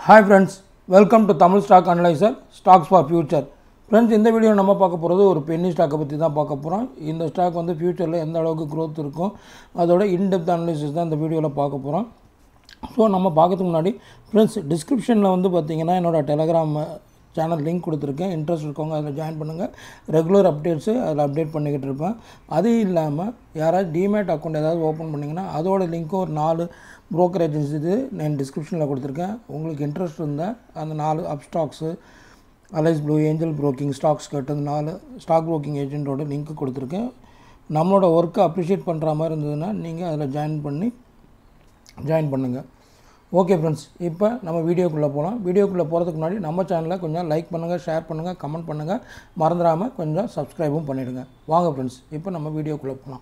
hi friends welcome to Tamil stock analyser stocks for future friends இந்த video நம்ம பார்க்க போகிறது ஒரு பென்னி ஸ்டாக்கை பற்றி தான் பார்க்க போகிறோம் இந்த ஸ்டாக் வந்து ஃப்யூச்சரில் எந்த அளவுக்கு growth இருக்கும் அதோட இன்டெப்த் அனலைசிஸ் தான் இந்த வீடியோவில் பார்க்க போகிறோம் ஸோ நம்ம பார்க்கறதுக்கு முன்னாடி ஃப்ரெண்ட்ஸ் டிஸ்கிரிப்ஷனில் வந்து பார்த்தீங்கன்னா என்னோட டெலகிராம் சேனல் லிங்க் கொடுத்துருக்கேன் இன்ட்ரெஸ்ட் இருக்கவங்க அதில் ஜாயின் பண்ணுங்கள் ரெகுலர் அப்டேட்ஸு அதில் அப்டேட் பண்ணிக்கிட்டு இருப்பேன் அது இல்லாமல் யாராவது டிமேட் அக்கௌண்ட் ஏதாவது ஓப்பன் பண்ணிங்கன்னா அதோட லிங்க்கும் ஒரு நாலு broker agency இது நான் டிஸ்கிரிப்ஷனில் கொடுத்துருக்கேன் உங்களுக்கு இன்ட்ரெஸ்ட் இருந்தால் அந்த நாலு அப் ஸ்டாக்ஸு அலைஸ் ப்ளூ ஏஞ்சல் ப்ரோக்கிங் ஸ்டாக்ஸ் கட்டு நாலு ஸ்டாக் ப்ரோக்கிங் ஏஜென்ட்டோட லிங்க் கொடுத்துருக்கேன் நம்மளோட ஒர்க்கை அப்ரிஷியேட் பண்ணுற மாதிரி இருந்ததுன்னா நீங்கள் அதில் ஜாயின் பண்ணி ஜாயின் பண்ணுங்கள் ஓகே ஃப்ரெண்ட்ஸ் இப்போ நம்ம வீடியோக்குள்ளே போகலாம் வீடியோக்குள்ளே போகிறதுக்கு முன்னாடி நம்ம சேனலை கொஞ்சம் லைக் பண்ணுங்கள் ஷேர் பண்ணுங்கள் கமெண்ட் பண்ணுங்கள் மறந்துடாமல் கொஞ்சம் சப்ஸ்கிரைபும் பண்ணிவிடுங்க வாங்க ஃப்ரெண்ட்ஸ் இப்போ நம்ம வீடியோக்குள்ளே போகலாம்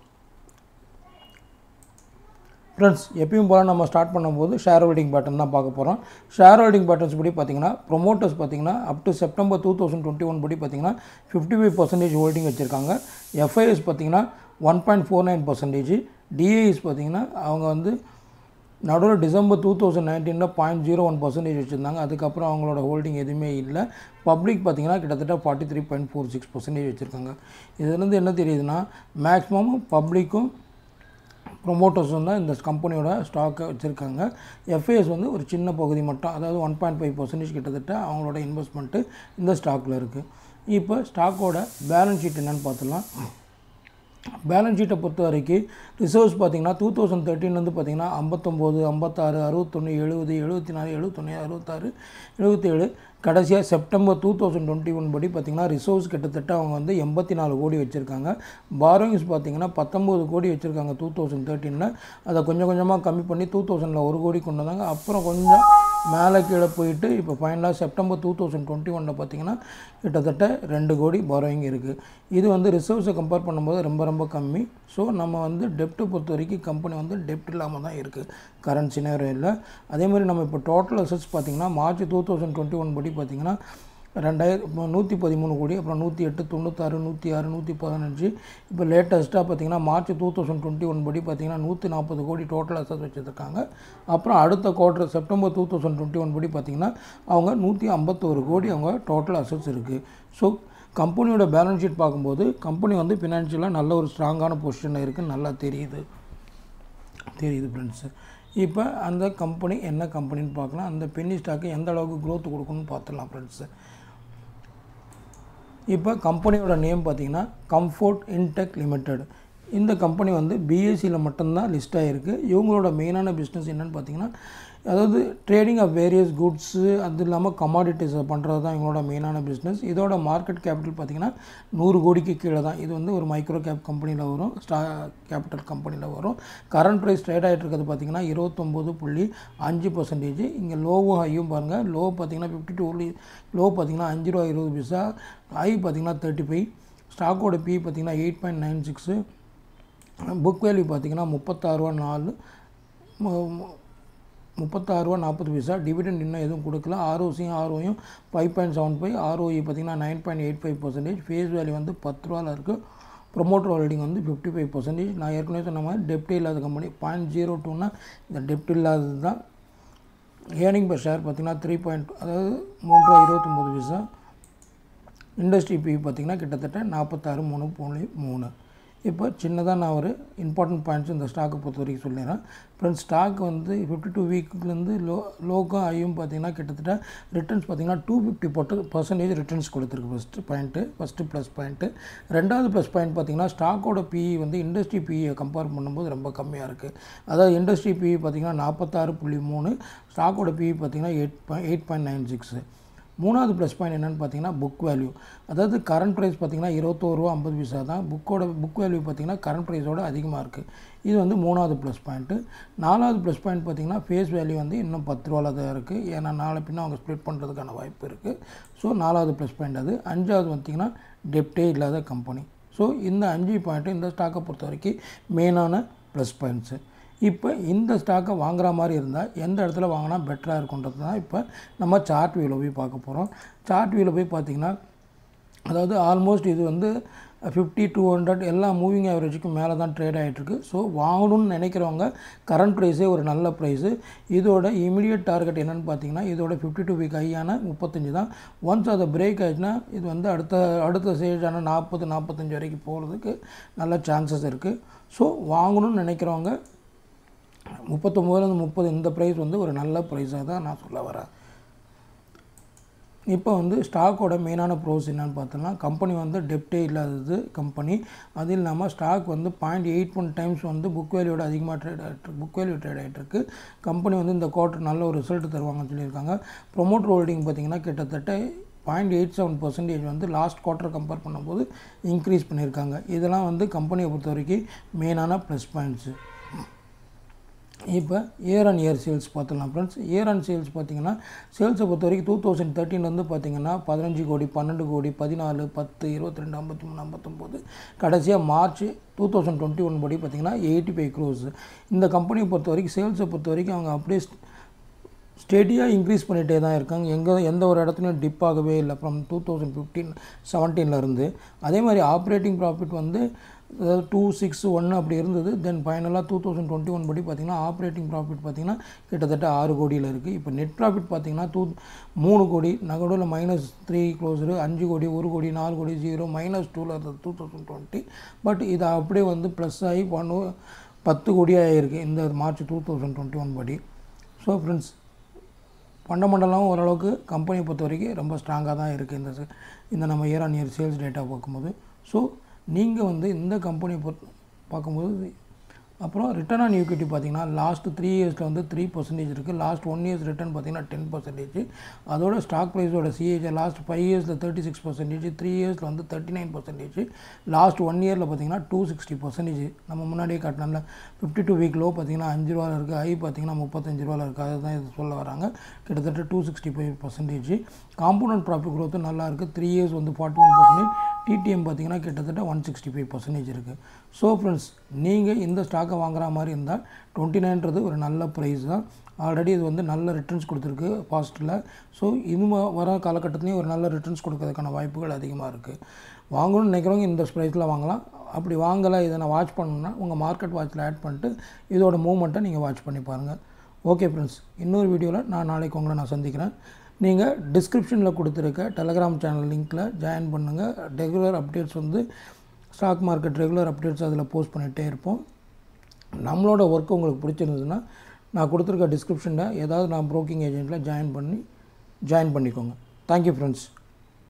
ஃப்ரெண்ட்ஸ் எப்பயும் போல் நம்ம ஸ்டார்ட் பண்ணும்போது ஷேர் ஹோல்டிங் பேட்டர்ன் தான் பார்க்க போகிறோம் ஷேர் ஹோல்டிங் பேட்டர்ன்ஸ் படி பார்த்தீங்கன்னா ப்ரொமோட்டர்ஸ் பார்த்தீங்கன்னா up to September two thousand twenty one படி பார்த்தீங்கன்னா ஃபிஃப்டி ஃபைவ் பர்சன்டேஜ் ஹோல்டிங் வச்சுருக்காங்க எஃப்ஐஎஸ் பார்த்தீங்கன்னா one point four nine percentage DAS பார்த்தீங்கன்னா அவங்க வந்து நடுவில் டிசம்பர் டூ தௌசண்ட் நைன்டீனில் பாயிண்ட் ஜீரோ ஒன் பர்சன்டேஜ் வச்சுருந்தாங்க அதுக்கப்புறம் அவங்களோட ஹோல்டிங் எதுவுமே இல்லை பப்ளிக் பார்த்தீங்கன்னா கிட்டத்தட்ட forty three point four six percentage வச்சுருக்காங்க இதுலேருந்து என்ன தெரியுதுன்னா மேக்ஸிமம் பப்ளிக்கும் ப்ரொமோட்டர்ஸும் தான் இந்த கம்பெனியோட ஸ்டாக்கை வச்சுருக்காங்க எஃப்ஐஎஸ் வந்து ஒரு சின்ன பகுதி மட்டும் அதாவது ஒன் பாயிண்ட் ஃபைவ் பர்சன்டேஜ் கிட்டத்தட்ட அவங்களோட இன்வெஸ்ட்மெண்ட்டு இந்த ஸ்டாக்கில் இருக்குது இப்போ ஸ்டாக்கோட பேலன்ஸ் ஷீட் என்னென்னு பார்த்துலாம் பேலன்ஸ் ஷீட்டை பொறுத்த வரைக்கும் ரிசர்வ்ஸ் பார்த்தீங்கன்னா டூ தௌசண்ட் தேர்ட்டின்லேருந்து பார்த்தீங்கன்னா ஐம்பத்தொம்போது ஐம்பத்தாறு அறுபத்தொன்று எழுபது எழுபத்தி நாலு எழுபத்தொன்று அறுபத்தாறு எழுபத்தேழு கடைசியாக September two thousand twenty one படி பார்த்தீங்கன்னா ரிசர்வ்ஸ் கிட்டத்தட்ட அவங்க வந்து எண்பத்தி நாலு கோடி வச்சுருக்காங்க பாரோயிங்ஸ் பார்த்தீங்கன்னா பத்தொம்போது கோடி வச்சுருக்காங்க டூ தௌசண்ட் தேர்ட்டீனில் அதை கொஞ்சம் கொஞ்சமாக கம்மி பண்ணி டூ தௌசண்டில் ஒரு கோடி கொண்டு வந்தாங்க அப்புறம் கொஞ்சம் மேலே கீழே போயிட்டு இப்போ ஃபைனலாக செப்டம்பர் டூ தௌசண்ட் டுவெண்ட்டி ஒனில் பார்த்தீங்கன்னா கிட்டத்தட்ட ரெண்டு கோடி பாரோயிங் இருக்குது இது வந்து ரிசர்வ்ஸை கம்பேர் பண்ணும்போது ரொம்ப ரொம்ப கம்மி ஸோ நம்ம வந்து டெப்ட்டை பொறுத்த வரைக்கும் கம்பெனி வந்து டெப்ட் இல்லாமல் தான் இருக்குது கரண்ட் சினேரியில் அதே மாதிரி நம்ம இப்போ டோட்டல் அசட்ஸ் பார்த்திங்கன்னா March two thousand twenty one படி பார்த்திங்கன்னா ரெண்டாயிரம் நூற்றி பதிமூணு கோடி அப்புறம் நூற்றி எட்டு தொண்ணூத்தாறு நூற்றி ஆறு நூற்றி பதினஞ்சு இப்போ லேட்டஸ்ட்டாக பார்த்தீங்கன்னா March two thousand twenty one படி பார்த்தீங்கன்னா நூற்றி நாற்பது கோடி டோட்டல் அசஸ் வச்சுருக்காங்க அப்புறம் அடுத்த quarter September two thousand twenty one படி பார்த்தீங்கன்னா அவங்க நூற்றி ஐம்பத்தோரு கோடி அவங்க டோட்டல் அசட்ஸ் இருக்குது ஸோ கம்பெனியோட பேலன்ஸ் ஷீட் பார்க்கும்போது கம்பெனி வந்து ஃபினான்ஷியலாக நல்ல ஒரு ஸ்ட்ராங்கான பொசிஷனில் இருக்குது நல்லா தெரியுது தெரியுது ஃப்ரெண்ட்ஸு இப்போ அந்த கம்பெனி என்ன கம்பெனின்னு பார்க்கலாம் அந்த பென்னி ஸ்டாக்கு எந்த அளவுக்கு growth கொடுக்கணும்னு பார்த்துடலாம் ஃப்ரெண்ட்ஸு இப்போ கம்பெனியோட நேம் பார்த்தீங்கன்னா கம்ஃபோர்ட் இன்டெக் லிமிடெட் இந்த கம்பெனி வந்து பிஎஸ்சியில் மட்டும்தான் லிஸ்ட் ஆகிருக்கு இவங்களோட மெயினான பிஸ்னஸ் என்னென்னு பார்த்தீங்கன்னா அதாவது ட்ரேடிங் ஆஃப் வேரியஸ் குட்ஸு அது இல்லாமல் கமாடிட்டிஸை பண்ணுறது தான் இவங்களோட மெயினான பிஸ்னஸ் இதோட மார்க்கெட் கேபிட்டல் பார்த்தீங்கன்னா நூறு கோடிக்கு கீழே தான் இது வந்து ஒரு மைக்ரோ கேப் கம்பெனியில் வரும் ஸ்டா கேபிட்டல் கம்பெனியில் வரும் கரண்ட் ப்ரைஸ் ட்ரேட் ஆகிட்டு இருக்கிறது பார்த்தீங்கன்னா இருபத்தொம்போது புள்ளி அஞ்சு பர்சன்டேஜ் இங்கே லோவும் ஹையும் பாருங்கள் லோ பார்த்தீங்கன்னா ஃபிஃப்டி டூ லோ பார்த்தீங்கன்னா அஞ்சு ரூபா இருபது பைசா ஹை பார்த்தீங்கன்னா தேர்ட்டி ஃபைவ் ஸ்டாக்கோட பி பார்த்தீங்கன்னா eight point nine six book value பார்த்தீங்கன்னா முப்பத்தாறுரூவா நாலு முப்பத்தாறுரூவா நாற்பது பைசா டிவிடெண்ட் இன்னும் எதுவும் கொடுக்கல ஆர்ஓசியும் ஆர்ஓயும் five point seven five ROE பார்த்தீங்கன்னா nine point eight five percentage face value வந்து பத்து ரூபாவில் இருக்குது ப்ரொமோட்டர் ஹோல்டிங் வந்து ஃபிஃப்டி ஃபைவ் பர்சன்டேஜ் நான் ஏற்கனவே சொன்ன மாதிரி டெப்ட் இல்லாத கம்பெனி பாயிண்ட் ஜீரோ டூனா இந்த டெப்ட் இல்லாதது தான் ஏர்னிங் பர் ஷேர் பார்த்தீங்கன்னா த்ரீ பாயிண்ட் அதாவது மூன்று ரூபா இருபத்தொம்போது பைசா இண்டஸ்ட்ரி பி பார்த்தீங்கன்னா கிட்டத்தட்ட நாற்பத்தாறு மூணு புள்ளி மூணு இப்போ சின்னதாக நான் ஒரு இம்பார்ட்டன்ட் பாயிண்ட்ஸ் இந்த ஸ்டாக்கை பொறுத்த வரைக்கும் சொல்லிடுறேன் ஃப்ரெண்ட்ஸ் ஸ்டாக் வந்து ஃபிஃப்டி டூ வீக்லேருந்து லோ லோக்கும் ஐயும் பார்த்தீங்கன்னா கிட்டத்தட்ட ரிட்டர்ன்ஸ் பார்த்தீங்கன்னா டூ ஃபிஃப்டி பொட்டு பர்சன்டேஜ் ரிட்டர்ன்ஸ் கொடுத்துருக்கு first point first plus point ரெண்டாவது ப்ளஸ் பாயிண்ட் பார்த்தீங்கன்னா ஸ்டாக்கோட பிஇ வந்து இண்டஸ்ட்ரி பிஇயை கம்பேர் பண்ணும்போது ரொம்ப கம்மியாக இருக்குது அதாவது இண்டஸ்ட்ரி பிஇ பார்த்தீங்கன்னா நாற்பத்தாறு புள்ளி மூணு ஸ்டாக்கோட பிஇ பார்த்தீங்கன்னா eight point eight point nine six மூணாவது ப்ளஸ் பாயிண்ட் என்னென்னு பார்த்தீங்கன்னா புக் வேல்யூ அதாவது கரண்ட் ப்ரைஸ் பார்த்தீங்கன்னா இருபத்தோரு ரூபா ஐம்பது பைசா தான் புக்கோட புக் வேல்யூ பார்த்தீங்கன்னா கரண்ட் ப்ரைஸோட அதிகமாக இருக்குது இது வந்து மூணாவது ப்ளஸ் பாயிண்ட்டு நாலாவது ப்ளஸ் பாயிண்ட் பார்த்தீங்கன்னா ஃபேஸ் வேல்யூ வந்து இன்னும் பத்து ரூபாவில் தான் இருக்குது ஏன்னா நாளை பின்ன அவங்க ஸ்ப்ளிட் பண்ணுறதுக்கான வாய்ப்பு இருக்குது ஸோ நாலாவது ப்ளஸ் பாயிண்ட் அது அஞ்சாவது பார்த்தீங்கன்னா டெப்டே இல்லாத கம்பெனி ஸோ இந்த அஞ்சு பாயிண்ட்டு இந்த ஸ்டாக்கை பொறுத்த வரைக்கும் மெயினான ப்ளஸ் பாயிண்ட்ஸு இப்போ இந்த ஸ்டாக்கை வாங்குற மாதிரி இருந்தால் எந்த இடத்துல வாங்கினா பெட்டராக இருக்குன்றது தான் இப்போ நம்ம சார்ட் வியூவில் போய் பார்க்க போகிறோம் சார்ட் வியூவில் போய் பார்த்திங்கன்னா அதாவது ஆல்மோஸ்ட் இது வந்து ஃபிஃப்டி டூ ஹண்ட்ரட் எல்லா மூவிங் ஆவரேஜுக்கும் மேலே தான் ட்ரேட் ஆகிட்டுருக்கு ஸோ வாங்கணும்னு நினைக்கிறவங்க கரண்ட் ப்ரைஸே ஒரு நல்ல ப்ரைஸு இதோட இமிடியட் டார்கெட் என்னென்னு பார்த்தீங்கன்னா இதோட ஃபிஃப்டி டூ வீக் ஹையான முப்பத்தஞ்சு தான் ஒன்ஸ் அதை பிரேக் ஆயிடுச்சுன்னா இது வந்து அடுத்த அடுத்த ஸ்டேஜான நாற்பது நாற்பத்தஞ்சு வரைக்கும் போகிறதுக்கு நல்ல சான்சஸ் இருக்குது ஸோ வாங்கணும்னு நினைக்கிறவங்க முப்பத்தொம்போதுலேருந்து முப்பது இந்த ப்ரைஸ் வந்து ஒரு நல்ல ப்ரைஸாக தான் நான் சொல்ல வரேன் இப்போ வந்து ஸ்டாக்கோட மெயினான ப்ரோஸ் என்னன்னு பார்த்தோம்னா கம்பெனி வந்து டெப்டே இல்லாதது கம்பெனி அது இல்லாமல் ஸ்டாக் வந்து பாயிண்ட் எயிட் ஒன் டைம்ஸ் வந்து புக் வேல்யூட அதிகமாக ட்ரேட் ஆகிட்டு புக் வேல்யூ ட்ரேட் ஆகிட்டுருக்கு கம்பெனி வந்து இந்த குவார்ட்டர் நல்ல ஒரு ரிசல்ட் தருவாங்கன்னு சொல்லியிருக்காங்க ப்ரொமோட் ஹோல்டிங் பார்த்திங்கன்னா கிட்டத்தட்ட பாயிண்ட் எயிட் செவன் பர்சன்டேஜ் வந்து லாஸ்ட் குவார்ட்டர் கம்பேர் பண்ணும்போது இன்க்ரீஸ் பண்ணியிருக்காங்க இதெல்லாம் வந்து கம்பெனியை பொறுத்த வரைக்கும் மெயினான ப்ளஸ் பாயிண்ட்ஸு இப்போ இயர் அண்ட் இயர் சேல்ஸ் பார்த்துலாம் ஃப்ரெண்ட்ஸ் இயர் அண்ட் சேல்ஸ் பார்த்தீங்கன்னா சேல்ஸை பொறுத்த வரைக்கும் டூ தௌசண்ட் தேர்ட்டின் வந்து பார்த்தீங்கன்னா பதினஞ்சு கோடி பன்னெண்டு கோடி பதினாலு பத்து இருபத்தி ரெண்டு ஐம்பத்தி மூணு ஐம்பத்தொம்போது கடைசியாக March two thousand twenty one படி பார்த்தீங்கன்னா எயிட்டி ஃபைவ் க்ரோஸ் இந்த கம்பெனியை பொறுத்த வரைக்கும் சேல்ஸை பொறுத்த வரைக்கும் அவங்க அப்படியே ஸ்டெடியாக இன்க்ரீஸ் பண்ணிகிட்டே தான் இருக்காங்க எங்கே எந்த ஒரு இடத்துலையும் டிப் ஆகவே இல்லை ஃப்ரம் டூ தௌசண்ட் ஃபிஃப்டீன் செவன்டீன்லேருந்து அதே மாதிரி ஆப்ரேட்டிங் ப்ராஃபிட் வந்து அதாவது டூ சிக்ஸ் ஒன்று அப்படி இருந்தது தென் ஃபைனலாக டூ தௌசண்ட் டுவெண்ட்டி ஒன் படி பார்த்திங்கன்னா ஆப்ரேட்டிங் ப்ராஃபிட் பார்த்திங்கன்னா கிட்டத்தட்ட ஆறு கோடியில் இருக்குது இப்போ நெட் ப்ராஃபிட் பார்த்திங்கன்னா டூ மூணு கோடி நகடுவில் மைனஸ் த்ரீ க்ளோஸரு அஞ்சு கோடி ஒரு கோடி நாலு கோடி ஜீரோ மைனஸ் டூவில் இருந்தது டூ தௌசண்ட் டுவெண்ட்டி பட் இது அப்படியே வந்து ப்ளஸ் ஆகி ஒன்று பத்து கோடியாக இருக்குது இந்த March two thousand twenty one படி ஸோ ஃப்ரெண்ட்ஸ் ஃபண்டமெண்டலாகவும் ஓரளவுக்கு கம்பெனியை பொறுத்த வரைக்கும் ரொம்ப ஸ்ட்ராங்காக தான் இருக்குது இந்த se- இந்த நம்ம year on year sales data பார்க்கும்போது ஸோ நீங்கள் வந்து இந்த கம்பெனியை பொறுத்து பார்க்கும்போது அப்புறம் ரிட்டர்ன் ஆன் ஈக்விட்டி பார்த்தீங்கன்னா லாஸ்ட் த்ரீ இயர்ஸில் வந்து த்ரீ பர்சன்டேஜ் இருக்குது லாஸ்ட் ஒன் இயர்ஸ் ரிட்டர்ன் பார்த்தீங்கன்னா டென் பர்சன்டேஜ் அதோட ஸ்டாக் ப்ரைஸோட சிஏஜ் லாஸ்ட் ஃபைவ் இயர்ஸில் தேர்ட்டி சிக்ஸ் பர்சன்டேஜ் த்ரீ இயர்ஸில் வந்து thirty nine percentage last one இயரில் பார்த்தீங்கன்னா டூ சிக்ஸ்டி பர்சன்டேஜ் நம்ம முன்னாடியே காட்டினால ஃபிஃப்டி டூ வீக் லோ பார்த்தீங்கன்னா அஞ்சு ரூபாவில் இருக்குது ஹை பார்த்தீங்கன்னா முப்பத்தஞ்சு ரூபாவில் இருக்குது அதுதான் இது சொல்ல வராங்க கிட்டத்தட்ட two sixty five percentage compound profit க்ரோத்தும் நல்லா இருக்குது த்ரீ இயர்ஸ் வந்து ஃபார்ட்டி ஒன் பர்சன்டேஜ் டிடிஎம் பார்த்தீங்கன்னா கிட்டத்தட்ட ஒன் சிக்ஸ்டி ஃபைவ் பர்சன்டேஜ் இருக்குது ஸோ ஃப்ரெண்ட்ஸ் நீங்கள் இந்த ஸ்டாக்கை வாங்குற மாதிரி இருந்தால் டுவெண்ட்டி நைன்றது ஒரு நல்ல ப்ரைஸ் தான் ஆல்ரெடி இது வந்து நல்ல ரிட்டர்ன்ஸ் கொடுத்துருக்கு பாஸ்ட்டில் ஸோ இது ம- வர காலகட்டத்துலேயும் ஒரு நல்ல ரிட்டர்ன்ஸ் கொடுக்கறதுக்கான வாய்ப்புகள் அதிகமாக இருக்குது வாங்கணும்னு நினைக்கிறவங்க இந்த ப்ரைஸில் வாங்கலாம் அப்படி வாங்கலை இதை நான் வாட்ச் பண்ணணும்னா உங்கள் மார்க்கெட் வாட்சில் ஆட் பண்ணிட்டு இதோட மூவ்மெண்ட்டை நீங்கள் வாட்ச் பண்ணி பாருங்கள் ஓகே ஃப்ரெண்ட்ஸ் இன்னொரு வீடியோவில் நான் நாளைக்கு உங்களை நான் சந்திக்கிறேன் நீங்கள் டிஸ்கிரிப்ஷனில் கொடுத்துருக்க டெலகிராம் சேனல் லிங்க்கில் ஜாயின் பண்ணுங்கள் ரெகுலர் அப்டேட்ஸ் வந்து ஸ்டாக் மார்க்கெட் ரெகுலர் அப்டேட்ஸ் அதில் போஸ்ட் பண்ணிகிட்டே இருப்போம் நம்மளோட ஒர்க் உங்களுக்கு பிடிச்சிருந்ததுன்னா நான் கொடுத்துருக்க டிஸ்கிரிப்ஷனில் ஏதாவது நான் ப்ரோக்கிங் ஏஜென்ட்டில் ஜாயின் பண்ணி ஜாயின் பண்ணிக்கோங்க தேங்க்யூ ஃப்ரெண்ட்ஸ்